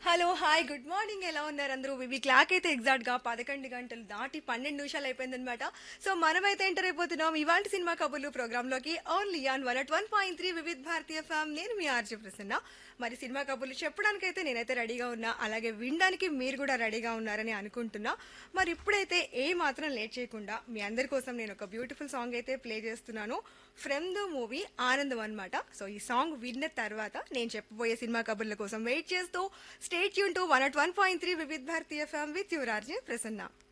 hello hi good morning ఎలా ఉన్నారు అందరూ ఇవి క్లాక్ అయితే ఎగ్జాక్ట్ గా పదకొండు గంటలు దాటి పన్నెండు నిమిషాలు అయిపోయిందనమాట సో మనమైతే ఎంటర్ అయిపోతున్నాం ఇవాళ సినిమా కబుర్లు ప్రోగ్రామ్ లోకి only on one at one point three Vividh Bharatiya FM నేను మీ ఆర్జీ ప్రసన్న మరి సినిమా కబుర్లు చెప్పడానికైతే నేనైతే రెడీగా ఉన్నా అలాగే వినడానికి మీరు కూడా రెడీగా ఉన్నారని అనుకుంటున్నా మరి ఇప్పుడైతే ఏ మాత్రం లేట్ చేయకుండా మీ అందరి కోసం నేను ఒక బ్యూటిఫుల్ సాంగ్ అయితే ప్లే చేస్తున్నాను ఫ్రమ్ ద మూవీ ఆనందం అనమాట సో ఈ సాంగ్ విన్న తర్వాత నేను చెప్పబోయే సినిమా కబుర్ల కోసం వెయిట్ చేస్తూ స్టేట్ యూన్ to one at one point three Vividh Bharatiya FM with యువరార్జే Prasanna